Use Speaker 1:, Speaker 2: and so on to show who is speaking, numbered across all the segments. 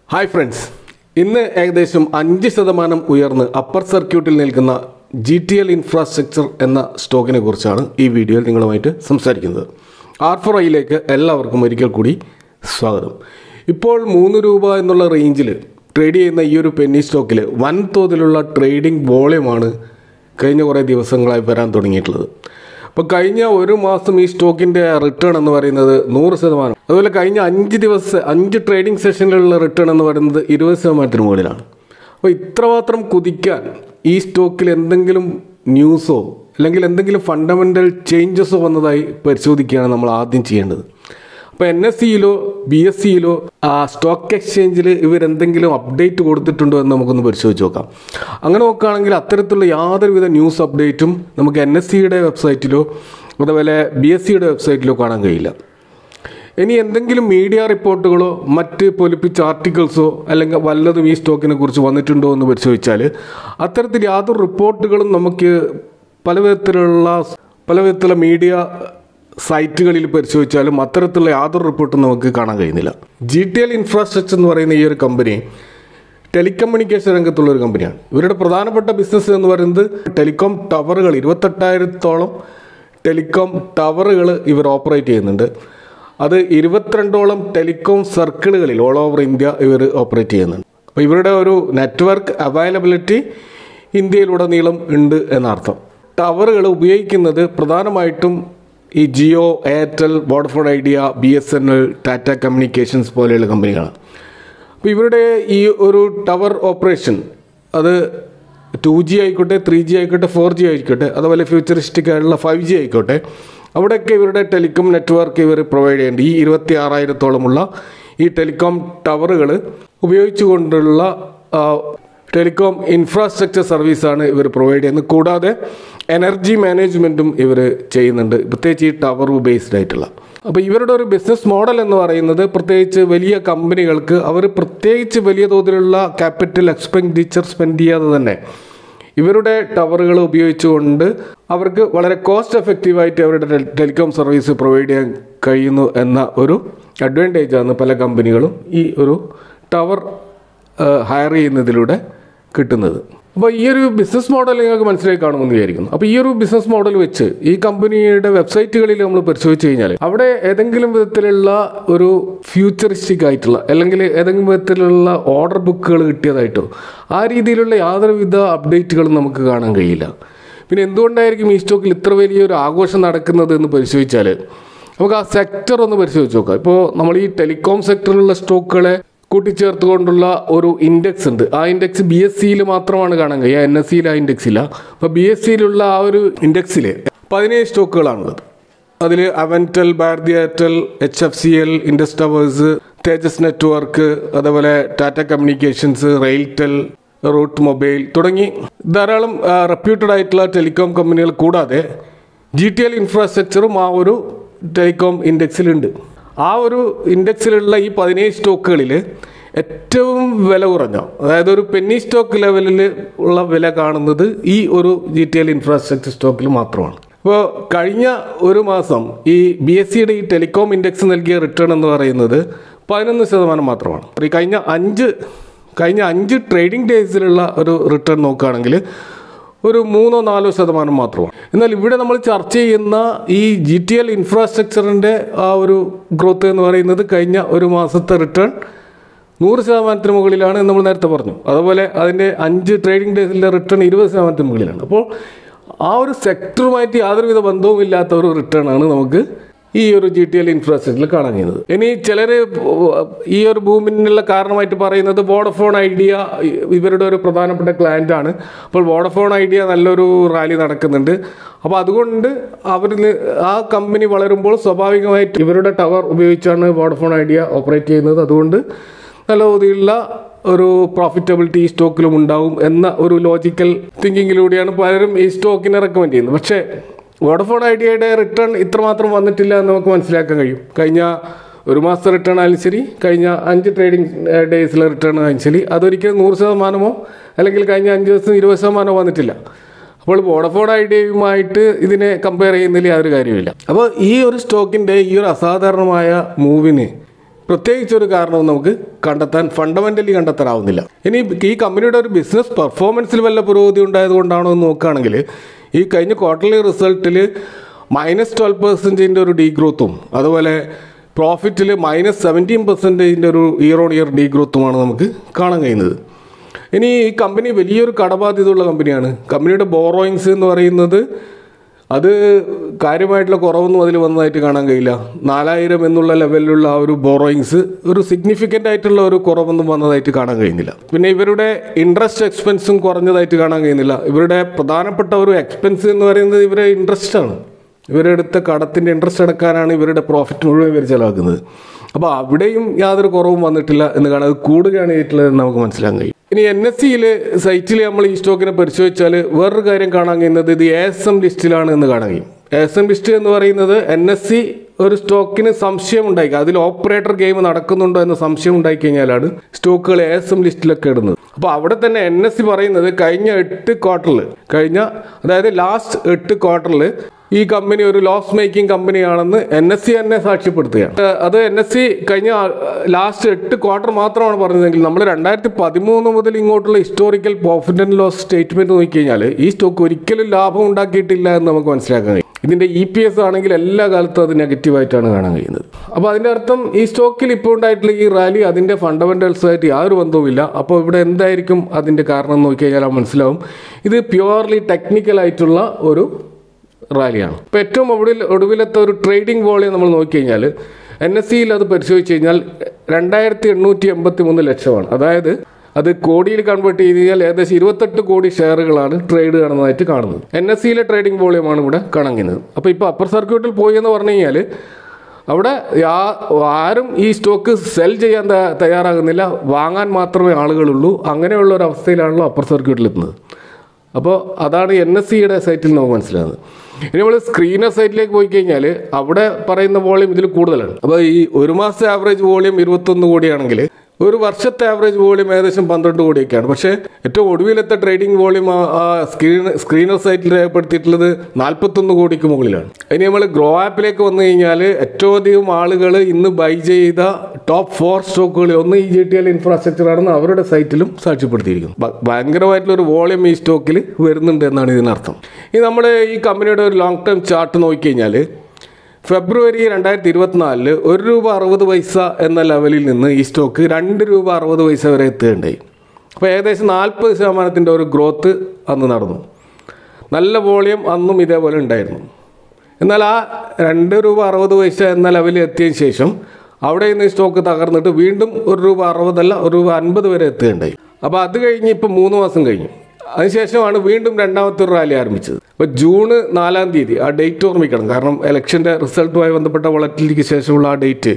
Speaker 1: hi friends ഇന്ന് ഏകദേശം അഞ്ച് ശതമാനം ഉയർന്ന് അപ്പർ സർക്യൂട്ടിൽ നിൽക്കുന്ന ജി ടി എൽ ഇൻഫ്രാസ്ട്രക്ചർ എന്ന സ്റ്റോക്കിനെ കുറിച്ചാണ് ഈ വീഡിയോയിൽ നിങ്ങളുമായിട്ട് സംസാരിക്കുന്നത് ആർ ഫോർ ഐയിലേക്ക് എല്ലാവർക്കും ഒരിക്കൽ കൂടി സ്വാഗതം ഇപ്പോൾ മൂന്ന് രൂപ എന്നുള്ള റേഞ്ചിൽ ട്രേഡ് ചെയ്യുന്ന ഈ ഒരു പെന്നി സ്റ്റോക്കിൽ വൻതോതിലുള്ള ട്രേഡിംഗ് വോളിയമാണ് കഴിഞ്ഞ കുറേ ദിവസങ്ങളായി വരാൻ തുടങ്ങിയിട്ടുള്ളത് അപ്പോൾ കഴിഞ്ഞ ഒരു മാസം ഈ സ്റ്റോക്കിൻ്റെ റിട്ടേൺ എന്ന് പറയുന്നത് നൂറ് ശതമാനം അതുപോലെ കഴിഞ്ഞ അഞ്ച് ദിവസം അഞ്ച് ട്രേഡിംഗ് സെഷനിലുള്ള റിട്ടേൺ എന്ന് പറയുന്നത് ഇരുപത് ശതമാനത്തിന് മുകളിലാണ് അപ്പോൾ ഇത്രമാത്രം കുതിക്കാൻ ഈ സ്റ്റോക്കിൽ എന്തെങ്കിലും ന്യൂസോ അല്ലെങ്കിൽ എന്തെങ്കിലും ഫണ്ടമെൻ്റൽ ചേഞ്ചസോ വന്നതായി പരിശോധിക്കുകയാണ് നമ്മൾ ആദ്യം ചെയ്യേണ്ടത് അപ്പോൾ എൻ എസ് സിയിലോ ബി എസ് സിയിലോ ആ സ്റ്റോക്ക് എക്സ്ചേഞ്ചിൽ ഇവരെന്തെങ്കിലും അപ്ഡേറ്റ് കൊടുത്തിട്ടുണ്ടോ എന്ന് നമുക്കൊന്ന് പരിശോധിച്ച് നോക്കാം അങ്ങനെ നോക്കുകയാണെങ്കിൽ അത്തരത്തിലുള്ള യാതൊരുവിധ ന്യൂസ് അപ്ഡേറ്റും നമുക്ക് എൻ എസ് സിയുടെ വെബ്സൈറ്റിലോ അതുപോലെ ബി എസ് സിയുടെ വെബ്സൈറ്റിലോ കാണാൻ കഴിയില്ല ഇനി എന്തെങ്കിലും മീഡിയ റിപ്പോർട്ടുകളോ മറ്റ് പൊലിപ്പിച്ച ആർട്ടിക്കിൾസോ അല്ലെങ്കിൽ വല്ലതും ഈ സ്റ്റോക്കിനെ കുറിച്ച് വന്നിട്ടുണ്ടോ എന്ന് പരിശോധിച്ചാൽ അത്തരത്തിൽ യാതൊരു റിപ്പോർട്ടുകളും നമുക്ക് പല വിധത്തിലുള്ള പല വിധത്തിലുള്ള മീഡിയ സൈറ്റുകളിൽ പരിശോധിച്ചാലും അത്തരത്തിലുള്ള യാതൊരു റിപ്പോർട്ടും നമുക്ക് കാണാൻ കഴിയുന്നില്ല ജി ടി എൽ ഇൻഫ്രാസ്ട്രക്ചർ എന്ന് പറയുന്ന ഈ ഒരു കമ്പനി ടെലികമ്മ്യൂണിക്കേഷൻ രംഗത്തുള്ള ഒരു കമ്പനിയാണ് ഇവരുടെ പ്രധാനപ്പെട്ട ബിസിനസ് എന്ന് പറയുന്നത് ടെലികോം ടവറുകൾ ഇരുപത്തെട്ടായിരത്തോളം ടെലികോം ടവറുകൾ ഇവർ ഓപ്പറേറ്റ് ചെയ്യുന്നുണ്ട് അത് ഇരുപത്തിരണ്ടോളം ടെലികോം സർക്കിളുകളിൽ ഓൾ ഓവർ ഇന്ത്യ ഇവർ ഓപ്പറേറ്റ് ചെയ്യുന്നുണ്ട് അപ്പോൾ ഇവരുടെ ഒരു നെറ്റ്വർക്ക് അവൈലബിലിറ്റി ഇന്ത്യയിലുടനീളം ഉണ്ട് എന്നർത്ഥം ടവറുകൾ ഉപയോഗിക്കുന്നത് പ്രധാനമായിട്ടും ഈ Jio Airtel Vodafone Idea B S N L Tata communications പോലെയുള്ള കമ്പനികളാണ് അപ്പോൾ ഇവരുടെ ഈ ഒരു ടവർ ഓപ്പറേഷൻ അത് ടു ജി ആയിക്കോട്ടെ ത്രീ ജി ആയിക്കോട്ടെ ഫോർ ജി ആയിക്കോട്ടെ അതുപോലെ ഫ്യൂച്ചറിസ്റ്റിക് ആയിട്ടുള്ള ഫൈവ് ജി ആയിക്കോട്ടെ അവിടെയൊക്കെ ഇവരുടെ ടെലികോം നെറ്റ്വർക്ക് ഇവർ പ്രൊവൈഡ് ചെയ്യുന്നുണ്ട് ഈ ഇരുപത്തി ആറായിരത്തോളമുള്ള ഈ ടെലികോം ടവറുകൾ ഉപയോഗിച്ചുകൊണ്ടുള്ള ആ, ടെലികോം ഇൻഫ്രാസ്ട്രക്ചർ സർവീസാണ് ഇവർ പ്രൊവൈഡ് ചെയ്യുന്നത് കൂടാതെ എനർജി മാനേജ്മെൻറ്റും ഇവർ ചെയ്യുന്നുണ്ട് പ്രത്യേകിച്ച് ഈ ടവർ ബേസ്ഡ് ആയിട്ടുള്ള അപ്പോൾ ഇവരുടെ ഒരു ബിസിനസ് മോഡൽ എന്ന് പറയുന്നത് പ്രത്യേകിച്ച് വലിയ കമ്പനികൾക്ക് അവർ പ്രത്യേകിച്ച് വലിയ തോതിലുള്ള ക്യാപിറ്റൽ എക്സ്പെൻഡിച്ചർ സ്പെൻഡ് ചെയ്യാതെ തന്നെ ഇവരുടെ ടവറുകൾ ഉപയോഗിച്ചുകൊണ്ട് അവർക്ക് വളരെ കോസ്റ്റ് എഫക്റ്റീവായിട്ട് അവരുടെ ടെൽ- ടെലികോം സർവീസ് പ്രൊവൈഡ് ചെയ്യാൻ കഴിയുന്നു എന്ന ഒരു അഡ്വാൻറ്റേജാണ് പല കമ്പനികളും ഈ ഒരു ടവർ ഹയർ ചെയ്യുന്നതിലൂടെ കിട്ടുന്നത് അപ്പോൾ ഈ ഒരു ബിസിനസ് മോഡൽ നിങ്ങൾക്ക് മനസ്സിലായി കാണുമെന്ന് വിചാരിക്കുന്നു അപ്പോൾ ഈ ഒരു ബിസിനസ് മോഡൽ വെച്ച് ഈ കമ്പനിയുടെ വെബ്സൈറ്റുകളിൽ നമ്മൾ പരിശോധിച്ച് കഴിഞ്ഞാൽ അവിടെ ഏതെങ്കിലും വിധത്തിലുള്ള ഒരു ഫ്യൂച്ചറിസ്റ്റിക് ആയിട്ടുള്ള അല്ലെങ്കിൽ ഏതെങ്കിലും വിധത്തിലുള്ള ഓർഡർ ബുക്കുകൾ കിട്ടിയതായിട്ടോ ആ രീതിയിലുള്ള യാതൊരുവിധ അപ്ഡേറ്റുകളും നമുക്ക് കാണാൻ കഴിയില്ല പിന്നെ എന്തുകൊണ്ടായിരിക്കും ഈ സ്റ്റോക്കിൽ ഇത്ര വലിയൊരു ആഘോഷം നടക്കുന്നത് എന്ന് പരിശോധിച്ചാൽ നമുക്ക് ആ സെക്ടർ ഒന്ന് പരിശോധിച്ച് നോക്കാം ഇപ്പോൾ നമ്മൾ ഈ ടെലികോം സെക്ടറിലുള്ള സ്റ്റോക്കുകളെ കൂട്ടിച്ചേർത്തുകൊണ്ടുള്ള ഒരു ഇൻഡെക്സ് ഉണ്ട് ആ ഇൻഡെക്സ് ബി എസ് സിയിൽ മാത്രമാണ് കാണാൻ കഴിയുക എൻ എസ് സിയിൽ ആ ഇൻഡെക്സ് ഇല്ല അപ്പോൾ ബി എസ് സിയിലുള്ള ആ ഒരു ഇൻഡെക്സിൽ പതിനേഴ് സ്റ്റോക്കുകളാണുള്ളത് അതിൽ Avantel Bharti Airtel H F C L Indus towers Tejas network അതേപോലെ ടാറ്റ കമ്മ്യൂണിക്കേഷൻസ് റെയിൽടെൽ റൂട്ട് മൊബൈൽ തുടങ്ങി ധാരാളം റെപ്യൂട്ടഡ് ആയിട്ടുള്ള ടെലികോം കമ്പനികൾ കൂടാതെ ജി ടി എൽ ഇൻഫ്രാസ്ട്രക്ചറും ആ ഒരു ടെലികോം ഇൻഡെക്സിലുണ്ട് ആ ഒരു ഇൻഡെക്സിലുള്ള ഈ പതിനേഴ് സ്റ്റോക്കുകളിൽ ഏറ്റവും വില കുറഞ്ഞ അതായത് ഒരു പെന്നി സ്റ്റോക്ക് ലെവലിൽ ഉള്ള വില കാണുന്നത് ഈ ഒരു ജി ടി എൽ ഇൻഫ്രാസ്ട്രക്ചർ സ്റ്റോക്കിൽ മാത്രമാണ് അപ്പോൾ കഴിഞ്ഞ ഒരു മാസം ഈ ബി എസ് സിയുടെ ഈ ടെലികോം ഇൻഡെക്സ് നൽകിയ റിട്ടേൺ എന്ന് പറയുന്നത് പതിനൊന്ന് ശതമാനം മാത്രമാണ് ഈ കഴിഞ്ഞ അഞ്ച് കഴിഞ്ഞ അഞ്ച് ട്രേഡിംഗ് ഡേയ്സിലുള്ള ഒരു റിട്ടേൺ നോക്കുകയാണെങ്കിൽ ഒരു മൂന്നോ നാലോ ശതമാനം മാത്രമാണ് എന്നാൽ ഇവിടെ നമ്മൾ ചർച്ച ചെയ്യുന്ന ഈ ജി ടി എൽ ഇൻഫ്രാസ്ട്രക്ചറിൻ്റെ ആ ഒരു ഗ്രോത്ത് എന്ന് പറയുന്നത് കഴിഞ്ഞ ഒരു മാസത്തെ റിട്ടേൺ നൂറ് ശതമാനത്തിന് മുകളിലാണ് എന്ന് നമ്മൾ നേരത്തെ പറഞ്ഞു അതുപോലെ അതിൻ്റെ അഞ്ച് ട്രേഡിംഗ് ഡേയ്സിലെ റിട്ടേൺ ഇരുപത് ശതമാനത്തിന് മുകളിലാണ് അപ്പോൾ ആ ഒരു സെക്ടറുമായിട്ട് യാതൊരുവിധ ബന്ധവുമില്ലാത്ത ഒരു റിട്ടേൺ ആണ് നമുക്ക് ഈ ഒരു ജി ടി എൽ ഇൻഫ്രാസ്ട്രക്ചറിൽ കാണാൻ കഴിയുന്നത് ഇനി ചിലർ ഈ ഒരു ബൂമിനുള്ള കാരണമായിട്ട് പറയുന്നത് വോഡഫോൺ ഐഡിയ ഇവരുടെ ഒരു പ്രധാനപ്പെട്ട ക്ലയൻ്റ് ആണ് അപ്പോൾ വോഡഫോൺ ഐഡിയ നല്ലൊരു റാലി നടക്കുന്നുണ്ട് അപ്പോൾ അതുകൊണ്ട് അവരിൽ ആ കമ്പനി വളരുമ്പോൾ സ്വാഭാവികമായിട്ട് ഇവരുടെ ടവർ ഉപയോഗിച്ചാണ് വോഡഫോൺ ഐഡിയ ഓപ്പറേറ്റ് ചെയ്യുന്നത് അതുകൊണ്ട് നല്ല തോതിലുള്ള ഒരു പ്രോഫിറ്റബിലിറ്റി ഈ സ്റ്റോക്കിലും ഉണ്ടാവും എന്ന ഒരു ലോജിക്കൽ തിങ്കിങ്ങിലൂടെയാണ് പലരും ഈ സ്റ്റോക്കിനെ റെക്കമെൻഡ് ചെയ്യുന്നത് പക്ഷേ വോഡഫോൺ ഐഡിയയുടെ റിട്ടേൺ ഇത്രമാത്രം വന്നിട്ടില്ല എന്ന് നമുക്ക് മനസ്സിലാക്കാൻ കഴിയും കഴിഞ്ഞ ഒരു മാസത്തെ റിട്ടേൺ ആയാലും ശരി കഴിഞ്ഞ അഞ്ച് ട്രേഡിംഗ് ഡേയ്സിലെ റിട്ടേൺ ആയാലും ശരി അതൊരിക്കലും നൂറ് ശതമാനമോ അല്ലെങ്കിൽ കഴിഞ്ഞ അഞ്ച് ദിവസം ഇരുപത് ശതമാനമോ വന്നിട്ടില്ല അപ്പോൾ വോഡഫോൺ ഐഡിയയുമായിട്ട് ഇതിനെ കമ്പയർ ചെയ്യുന്നതിൽ യാതൊരു കാര്യമില്ല അപ്പോൾ ഈ ഒരു സ്റ്റോക്കിൻ്റെ ഈ ഒരു അസാധാരണമായ മൂവിന് പ്രത്യേകിച്ചൊരു കാരണവും നമുക്ക് കണ്ടെത്താൻ ഫണ്ടമെന്റലി കണ്ടെത്താനാവുന്നില്ല ഇനി ഈ കമ്പനിയുടെ ഒരു ബിസിനസ് പെർഫോമൻസിൽ വല്ല പുരോഗതി ഉണ്ടായതുകൊണ്ടാണോ എന്ന് നോക്കുകയാണെങ്കിൽ ഈ കഴിഞ്ഞ ക്വാർട്ടർലി റിസൾട്ടിൽ മൈനസ് ട്വൽവ് പെർസെൻറ്റേജിൻ്റെ ഒരു ഡീഗ്രോത്തും അതുപോലെ പ്രോഫിറ്റിൽ മൈനസ് സെവൻറ്റീൻ പെർസെൻറ്റേജിൻ്റെ ഒരു ഇയർ ഓൺ ഇയർ ഡീഗ്രോത്തുമാണ് നമുക്ക് കാണാൻ കഴിയുന്നത് ഇനി ഈ കമ്പനി വലിയൊരു കടബാധ്യതയുള്ള കമ്പനിയാണ് കമ്പനിയുടെ ബോറോയിങ്സ് എന്ന് പറയുന്നത് അത് കാര്യമായിട്ടുള്ള കുറവൊന്നും അതിൽ വന്നതായിട്ട് കാണാൻ കഴിയില്ല നാലായിരം എന്നുള്ള ലെവലിലുള്ള ആ ഒരു ബോറോയിങ്സ് ഒരു സിഗ്നിഫിക്കൻ്റ് ആയിട്ടുള്ള ഒരു കുറവൊന്നും വന്നതായിട്ട് കാണാൻ കഴിയുന്നില്ല പിന്നെ ഇവരുടെ ഇൻട്രസ്റ്റ് എക്സ്പെൻസും കുറഞ്ഞതായിട്ട് കാണാൻ കഴിയുന്നില്ല ഇവരുടെ പ്രധാനപ്പെട്ട ഒരു എക്സ്പെൻസ് എന്ന് പറയുന്നത് ഇവരുടെ ഇൻട്രസ്റ്റ് ആണ് ഇവരെടുത്ത കടത്തിൻ്റെ ഇൻട്രസ്റ്റ് അടക്കാനാണ് ഇവരുടെ പ്രോഫിറ്റ് മുഴുവൻ ഇവർ ചിലവാക്കുന്നത് അപ്പോൾ അവിടെയും യാതൊരു കുറവും വന്നിട്ടില്ല എന്ന് കാണാൻ അത് കൂടുകയാണ് ചെയ്തിട്ടുള്ളതെന്ന് നമുക്ക് മനസ്സിലാക്കാൻ കഴിയും ഇനി എൻ എസ് സിയിൽ സൈറ്റിൽ നമ്മൾ ഈ സ്റ്റോക്കിനെ പരിശോധിച്ചാൽ വേറൊരു കാര്യം കാണാൻ കഴിയുന്നത് ഇത് എ എസ് എം ലിസ്റ്റിലാണ് എന്ന് കാണാൻ കഴിയും എ എസ് എം ലിസ്റ്റ് എന്ന് പറയുന്നത് എൻ എസ് സി ഒരു സ്റ്റോക്കിന് സംശയം ഉണ്ടായി അതിൽ ഓപ്പറേറ്റർ ഗെയിം നടക്കുന്നുണ്ടോ എന്ന സംശയം ഉണ്ടായി കഴിഞ്ഞാലാണ് സ്റ്റോക്കുകൾ എ എസ് എം ലിസ്റ്റിലൊക്കെ ഇടുന്നത് അപ്പോൾ അവിടെ തന്നെ എൻ എസ് സി പറയുന്നത് കഴിഞ്ഞ എട്ട് ക്വാർട്ടറിൽ കഴിഞ്ഞ അതായത് ലാസ്റ്റ് എട്ട് ക്വാർട്ടറിൽ ഈ കമ്പനി ഒരു ലോസ് മേക്കിംഗ് കമ്പനിയാണെന്ന് എൻ എസ് സി തന്നെ സാക്ഷ്യപ്പെടുത്തുകയാണ് ഏഹ് അത് എൻ എസ് സി കഴിഞ്ഞ ലാസ്റ്റ് എട്ട് ക്വാർട്ടർ മാത്രമാണ് പറഞ്ഞതെങ്കിൽ നമ്മൾ രണ്ടായിരത്തി പതിമൂന്ന് മുതൽ ഇങ്ങോട്ടുള്ള historical profit and loss statement നോക്കിക്കഴിഞ്ഞാൽ ഈ സ്റ്റോക്ക് ഒരിക്കലും ലാഭം ഉണ്ടാക്കിയിട്ടില്ല എന്ന് നമുക്ക് മനസ്സിലാക്കാൻ കഴിയും ഇതിന്റെ ഇ പി എസ് ആണെങ്കിൽ എല്ലാ കാലത്തും അത് നെഗറ്റീവായിട്ടാണ് കാണാൻ കഴിയുന്നത് അപ്പോൾ അതിന്റെ അർത്ഥം ഈ സ്റ്റോക്കിൽ ഇപ്പോൾ ഉണ്ടായിട്ടുള്ള ഈ റാലി അതിന്റെ ഫണ്ടമെന്റൽസ് ആയിട്ട് യാതൊരു ബന്ധവുമില്ല അപ്പോൾ ഇവിടെ എന്തായിരിക്കും അതിന്റെ കാരണം എന്ന് നോക്കിക്കഴിഞ്ഞാൽ മനസ്സിലാവും ഇത് പ്യുവർലി ടെക്നിക്കൽ ആയിട്ടുള്ള ഒരു റാലിയാണ് ഇപ്പോൾ ഏറ്റവും ഒടുവിൽ ഒടുവിലത്തെ ഒരു ട്രേഡിംഗ് വോളിയം നമ്മൾ നോക്കിക്കഴിഞ്ഞാൽ എൻ എസ് സിയിൽ അത് പരിശോധിച്ച് കഴിഞ്ഞാൽ രണ്ടായിരത്തി എണ്ണൂറ്റി എൺപത്തി മൂന്ന് ലക്ഷമാണ് അതായത് അത് കോടിയിൽ കൺവേർട്ട് ചെയ്ത് കഴിഞ്ഞാൽ ഏകദേശം ഇരുപത്തെട്ട് കോടി ഷെയറുകളാണ് ട്രേഡ് കാണുന്നതായിട്ട് കാണുന്നത് എൻ എസ് സിയിലെ ട്രേഡിംഗ് വോളിയമാണ് ഇവിടെ കണങ്ങുന്നത് അപ്പോൾ ഇപ്പോൾ അപ്പർ സർക്യൂട്ടിൽ പോയി എന്ന് പറഞ്ഞു കഴിഞ്ഞാൽ അവിടെ യാ- ആരും ഈ സ്റ്റോക്ക് സെൽ ചെയ്യാൻ ത- തയ്യാറാകുന്നില്ല വാങ്ങാൻ മാത്രമേ ആളുകളുള്ളൂ അങ്ങനെയുള്ള ഒരു അവസ്ഥയിലാണല്ലോ അപ്പർ സർക്യൂട്ടിൽ എത്തുന്നത് അപ്പോൾ അതാണ് എൻ എസ് സിയുടെ സൈറ്റിൽ നമുക്ക് മനസ്സിലാകുന്നത് ഇനി നമ്മൾ സ്ക്രീനർ സൈറ്റിലേക്ക് പോയി കഴിഞ്ഞാൽ അവിടെ പറയുന്ന വോളിയം ഇതിൽ കൂടുതലാണ് അപ്പോൾ ഈ ഒരു മാസത്തെ ആവറേജ് വോളിയം ഇരുപത്തൊന്ന് കോടിയാണെങ്കിൽ ഒരു വർഷത്തെ ആവറേജ് വോളിയം ഏകദേശം പന്ത്രണ്ട് കോടിയൊക്കെയാണ് പക്ഷേ ഏറ്റവും ഒടുവിലത്തെ ട്രേഡിംഗ് വോളിയം ആ സ്ക്രീൻ സ്ക്രീനർ സൈറ്റിൽ രേഖപ്പെടുത്തിയിട്ടുള്ളത് നാൽപ്പത്തൊന്ന് കോടിക്ക് മുകളിലാണ് ഇനി നമ്മൾ ഗ്രോ ആപ്പിലേക്ക് വന്നു കഴിഞ്ഞാൽ ഏറ്റവും അധികം ആളുകൾ ഇന്ന് ബൈ ചെയ്ത ടോപ്പ് ഫോർ സ്റ്റോക്കുകൾ ഒന്ന് ഈ ജി ടി എൽ ഇൻഫ്രാസ്ട്രക്ചർ ആണെന്ന് അവരുടെ സൈറ്റിലും സാക്ഷ്യപ്പെടുത്തിയിരിക്കുന്നു ഭ- ഭയങ്കരമായിട്ടുള്ള ഒരു വോളിയം ഈ സ്റ്റോക്കിൽ വരുന്നുണ്ട് എന്നാണ് ഇതിനർത്ഥം ഇനി നമ്മൾ ഈ കമ്പനിയുടെ ഒരു ലോങ് ടേം ചാർട്ട് നോക്കിക്കഴിഞ്ഞാൽ ഫെബ്രുവരി രണ്ടായിരത്തി ഇരുപത്തിനാലില് ഒരു രൂപ അറുപത് പൈസ എന്ന ലെവലിൽ നിന്ന് ഈ സ്റ്റോക്ക് രണ്ട് രൂപ അറുപത് പൈസ വരെ എത്തുകയുണ്ടായി അപ്പോൾ ഏകദേശം നാൽപ്പത് ശതമാനത്തിൻ്റെ ഒരു ഗ്രോത്ത് അന്ന് നടന്നു നല്ല വോളിയം അന്നും ഇതേപോലെ ഉണ്ടായിരുന്നു എന്നാൽ ആ രണ്ട് രൂപ അറുപത് പൈസ എന്ന ലെവലിൽ എത്തിയതിന് ശേഷം അവിടെ നിന്ന് ഈ സ്റ്റോക്ക് തകർന്നിട്ട് വീണ്ടും ഒരു രൂപ അറുപതല്ല ഒരു രൂപ അൻപത് വരെ എത്തുകയുണ്ടായി അപ്പോൾ അത് കഴിഞ്ഞ് ഇപ്പോൾ മൂന്ന് മാസം കഴിഞ്ഞു അതിനുശേഷമാണ് വീണ്ടും രണ്ടാമത്തെ ഒരു റാലി ആരംഭിച്ചത് അപ്പോൾ ജൂൺ നാലാം തീയതി ആ ഡേറ്റ് ഓർമ്മിക്കണം കാരണം ഇലക്ഷൻ്റെ റിസൾട്ടുമായി ബന്ധപ്പെട്ട വളറ്റിലിക്ക് ശേഷമുള്ള ആ ഡേറ്റ്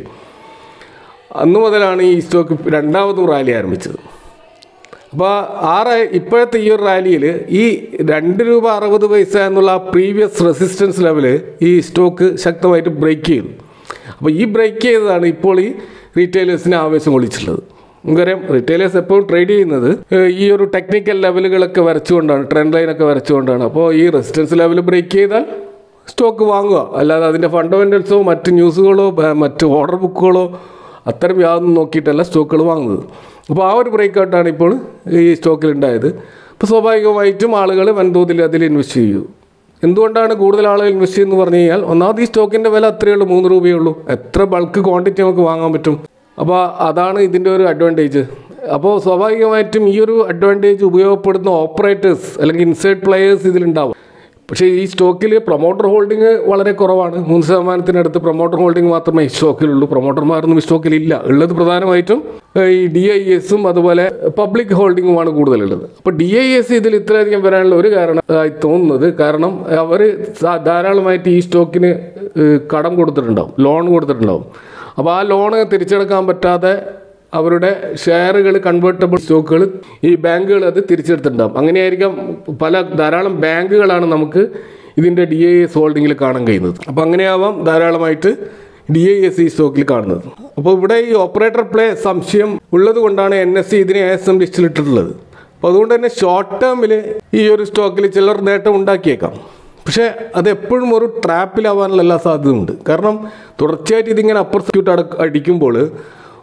Speaker 1: അന്ന് മുതലാണ് ഈ സ്റ്റോക്ക് രണ്ടാമതും റാലി ആരംഭിച്ചത് അപ്പോൾ ആ റാ ഇപ്പോഴത്തെ ഈ ഒരു റാലിയിൽ ഈ രണ്ട് രൂപ അറുപത് പൈസ എന്നുള്ള ആ പ്രീവിയസ് റെസിസ്റ്റൻസ് ലെവല് ഈ സ്റ്റോക്ക് ശക്തമായിട്ട് ബ്രേക്ക് ചെയ്തു അപ്പോൾ ഈ ബ്രേക്ക് ചെയ്തതാണ് ഇപ്പോൾ ഈ റീറ്റെയിലേഴ്സിനെ ആവേശം കൊള്ളിച്ചിട്ടുള്ളത് നമുക്കറിയാം റീറ്റെയിലേഴ്സ് എപ്പോഴും ട്രേഡ് ചെയ്യുന്നത് ഏഹ്, ഈ ഒരു ടെക്നിക്കൽ ലെവലുകളൊക്കെ വരച്ചുകൊണ്ടാണ് ട്രെൻഡ് ലൈനൊക്കെ വരച്ചുകൊണ്ടാണ് അപ്പോൾ ഈ റെസിസ്റ്റൻസ് ലെവൽ ബ്രേക്ക് ചെയ്താൽ സ്റ്റോക്ക് വാങ്ങുക അല്ലാതെ അതിൻ്റെ ഫണ്ടമെൻ്റൽസോ മറ്റ് ന്യൂസുകളോ ബ- മറ്റ് ഓർഡർ ബുക്കുകളോ അത്തരം യാതൊന്നും നോക്കിയിട്ടല്ല സ്റ്റോക്കുകൾ വാങ്ങുന്നത് അപ്പോൾ ആ ഒരു ബ്രേക്ക് ഔട്ടാണ് ഇപ്പോൾ ഈ സ്റ്റോക്കിൽ ഉണ്ടായത് അപ്പോൾ സ്വാഭാവികമായിട്ടും ആളുകൾ വൻതോതിൽ അതിൽ ഇൻവെസ്റ്റ് ചെയ്യും എന്തുകൊണ്ടാണ് കൂടുതൽ ആളുകൾ ഇൻവെസ്റ്റ് ചെയ്യുന്നത് പറഞ്ഞു കഴിഞ്ഞാൽ ഒന്നാമത് ഈ സ്റ്റോക്കിൻ്റെ വില അത്രയേ ഉള്ളൂ മൂന്ന് രൂപയേ ഉള്ളൂ എത്ര ബൾക്ക് ക്വാണ്ടിറ്റി നമുക്ക് വാങ്ങാൻ പറ്റും അപ്പോൾ അതാണ് ഇതിൻ്റെ ഒരു അഡ്വാൻറ്റേജ് അപ്പോൾ സ്വാഭാവികമായിട്ടും ഈ ഒരു അഡ്വാൻറ്റേജ് ഉപയോഗപ്പെടുന്ന ഓപ്പറേറ്റേഴ്സ് അല്ലെങ്കിൽ ഇൻസൈഡ് പ്ലെയേഴ്സ് ഇതിലുണ്ടാവും പക്ഷേ ഈ സ്റ്റോക്കിൽ പ്രൊമോട്ടർ ഹോൾഡിംഗ് വളരെ കുറവാണ് മൂന്ന് ശതമാനത്തിനടുത്ത് പ്രൊമോട്ടർ ഹോൾഡിംഗ് മാത്രമേ ഈ സ്റ്റോക്കിലുള്ളൂ പ്രൊമോട്ടർമാരൊന്നും ഈ സ്റ്റോക്കിലില്ല ഉള്ളത് പ്രധാനമായിട്ടും ഏഹ്, ഈ ഡി ഐ എസും അതുപോലെ പബ്ലിക് ഹോൾഡിങ്ങുമാണ് കൂടുതലുള്ളത് അപ്പോൾ ഡി ഐ എസ് ഇതിൽ ഇത്രയധികം വരാനുള്ള ഒരു കാരണമായി തോന്നുന്നത് കാരണം അവർ ധാരാളമായിട്ട് ഈ സ്റ്റോക്കിന് ഏഹ്, കടം കൊടുത്തിട്ടുണ്ടാവും ലോൺ കൊടുത്തിട്ടുണ്ടാവും അപ്പോൾ ആ ലോണ് തിരിച്ചെടുക്കാൻ പറ്റാതെ അവരുടെ ഷെയറുകൾ കൺവേർട്ടബിൾ സ്റ്റോക്കുകൾ ഈ ബാങ്കുകൾ അത് തിരിച്ചെടുത്തിട്ടുണ്ടാകും അങ്ങനെയായിരിക്കാം പല ധാരാളം ബാങ്കുകളാണ് നമുക്ക് ഇതിൻ്റെ ഡി ഐ എസ് ഹോൾഡിങ്ങിൽ കാണാൻ കഴിയുന്നത് അപ്പോൾ അങ്ങനെയാവാം ധാരാളമായിട്ട് ഡി ഐ എസ് ഈ സ്റ്റോക്കിൽ കാണുന്നത് അപ്പോൾ ഇവിടെ ഈ ഓപ്പറേറ്റർ പ്ലേ സംശയം ഉള്ളത് കൊണ്ടാണ് എൻ എസ് സി ഇതിനെ എസ് എം ലിസ്റ്റിൽ ഇട്ടിട്ടുള്ളത് അപ്പോൾ അതുകൊണ്ട് തന്നെ ഷോർട്ട് ടേമിൽ ഈ ഒരു സ്റ്റോക്കിൽ ചിലർ നേട്ടം ഉണ്ടാക്കിയേക്കാം പക്ഷേ അത് എപ്പോഴും ഒരു ട്രാപ്പിലാവാനുള്ള എല്ലാ സാധ്യതയുണ്ട് കാരണം തുടർച്ചയായിട്ട് ഇതിങ്ങനെ അപ്പർ സർക്യൂട്ട് അട അടിക്കുമ്പോൾ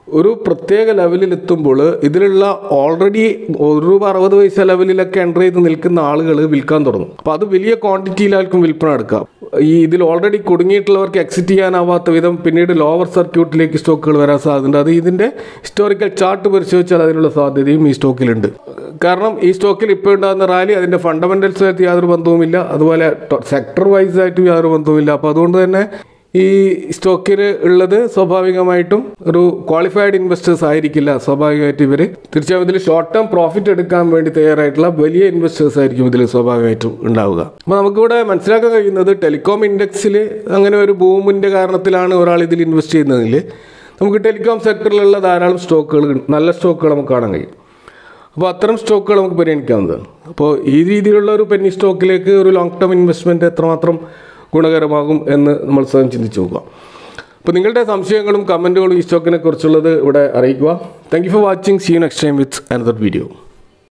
Speaker 1: ഒരു പ്രത്യേക ലെവലിൽ എത്തുമ്പോൾ ഇതിലുള്ള ഓൾറെഡി ഒരു രൂപ അറുപത് പൈസ ലെവലിലൊക്കെ എൻ്റർ ചെയ്ത് നിൽക്കുന്ന ആളുകൾ വിൽക്കാൻ തുടങ്ങും അപ്പോൾ അത് വലിയ ക്വാണ്ടിറ്റിയിലായിരിക്കും വിൽപ്പന എടുക്കാം ഈ ഇതിൽ ഓൾറെഡി കുടുങ്ങിയിട്ടുള്ളവർക്ക് എക്സിറ്റ് ചെയ്യാനാവാത്ത വിധം പിന്നീട് ലോവർ സർക്യൂട്ടിലേക്ക് സ്റ്റോക്കുകൾ വരാൻ സാധ്യതയുണ്ട് അത് ഇതിൻ്റെ ഹിസ്റ്റോറിക്കൽ ചാർട്ട് പരിശോധിച്ചാൽ അതിനുള്ള സാധ്യതയും ഈ സ്റ്റോക്കിലുണ്ട് കാരണം ഈ സ്റ്റോക്കിൽ ഇപ്പോൾ ഉണ്ടാകുന്ന റാലി അതിൻ്റെ ഫണ്ടമെന്റൽസുമായിട്ട് യാതൊരു ബന്ധവുമില്ല അതുപോലെ സെക്ടർ വൈസ് ആയിട്ടും യാതൊരു ബന്ധവുമില്ല അപ്പോൾ അതുകൊണ്ട് തന്നെ ഈ സ്റ്റോക്കിൽ ഉള്ളത് സ്വാഭാവികമായിട്ടും ഒരു ക്വാളിഫൈഡ് ഇൻവെസ്റ്റേഴ്സ് ആയിരിക്കില്ല സ്വാഭാവികമായിട്ട് ഇവർ തീർച്ചയായും ഇതിൽ ഷോർട്ട് ടേം പ്രോഫിറ്റ് എടുക്കാൻ വേണ്ടി തയ്യാറായിട്ടുള്ള വലിയ ഇൻവെസ്റ്റേഴ്സ് ആയിരിക്കും ഇതിൽ സ്വാഭാവികമായിട്ടും ഉണ്ടാവുക അപ്പോൾ നമുക്കിവിടെ മനസ്സിലാക്കാൻ കഴിയുന്നത് ടെലികോം ഇൻഡെക്സിൽ അങ്ങനെ ഒരു ബൂമിൻ്റെ കാരണത്തിലാണ് ഒരാൾ ഇതിൽ ഇൻവെസ്റ്റ് ചെയ്യുന്നതെങ്കിൽ നമുക്ക് ടെലികോം സെക്ടറിലുള്ള ധാരാളം സ്റ്റോക്കുകൾ നല്ല സ്റ്റോക്കുകൾ നമുക്ക് കാണാൻ കഴിയും അപ്പോൾ അത്തരം സ്റ്റോക്കുകൾ നമുക്ക് പരിഗണിക്കാവുന്നതാണ് അപ്പോൾ ഈ രീതിയിലുള്ള ഒരു പെന്നി സ്റ്റോക്കിലേക്ക് ഒരു ലോങ് ടേം ഇൻവെസ്റ്റ്മെൻറ്റ് എത്രമാത്രം ഗുണകരമാകും എന്ന് നമ്മൾ സ്വയം ചിന്തിച്ചു നോക്കുക അപ്പോൾ നിങ്ങളുടെ സംശയങ്ങളും കമൻറ്റുകളും ഈ സ്റ്റോക്കിനെ കുറിച്ചുള്ളത് ഇവിടെ അറിയിക്കുക thank you for watching see next time with another video